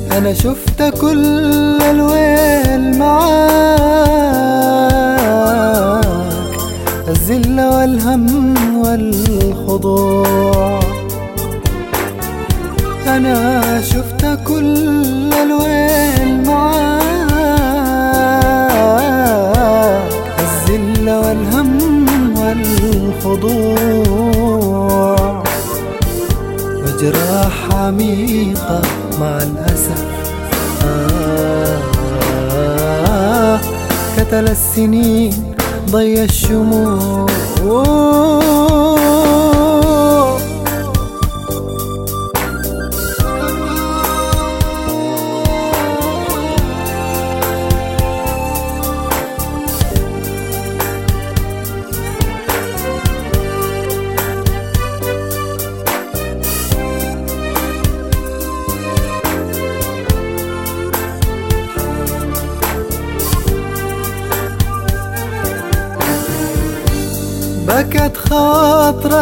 أنا شفت كل الويل معاك الذل والهم والخضوع أنا شفت كل الويل معاك الذل والهم والخضوع وجراح عميقة مع الأسف آه آه كتل السنين ضي الشموع بكت خاطر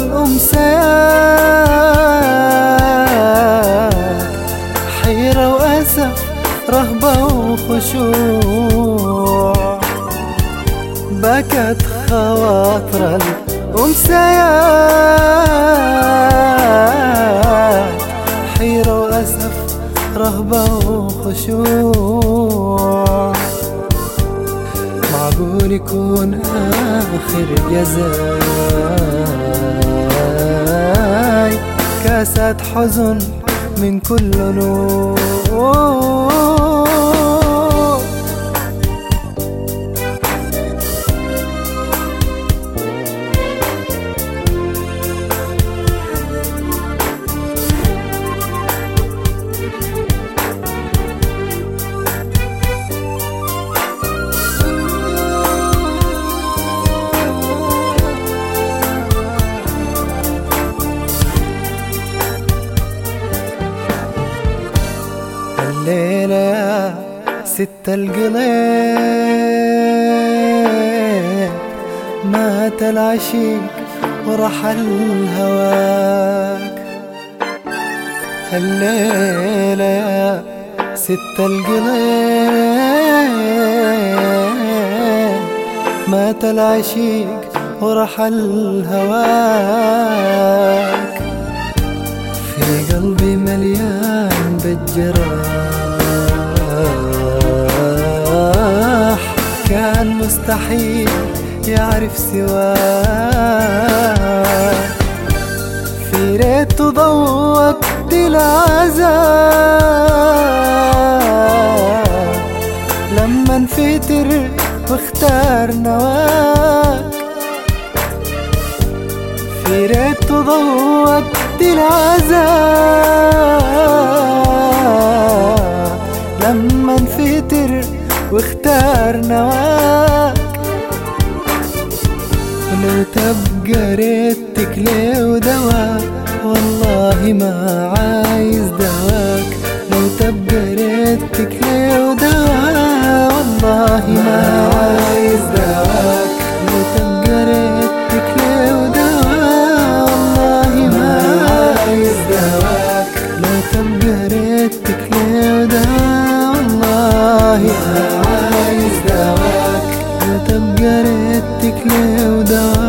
الأمسيات حيرة وأسف رهبة وخشوع بكت خواطر الأمسيات حيرة وأسف رهبة وخشوع معقول يكون آخر جزاي كاسات حزن من كل نور الليلة يا ست القليل مات العشيق ورحل هواك الليلة يا ست القليل مات العشيق ورحل هواك في قلبي مليان بالجراح كان مستحيل يعرف سواك في ريت ضوقت العذاب لما انفتر واختار نواك في ريت ضوقت العذاب لما انفتر واختار نواك ولو تبقى ريتك ليه ودواك والله ما عايز دواك لو تبقى ريتك ليه ودواك والله ما عايز دواك لو تبقى ريتك ليه ودواك والله ما عايز دواك لو تبقى ريتك ليه ودواك والله ما عايز دواك لو تبقى ريتك ليه ودواك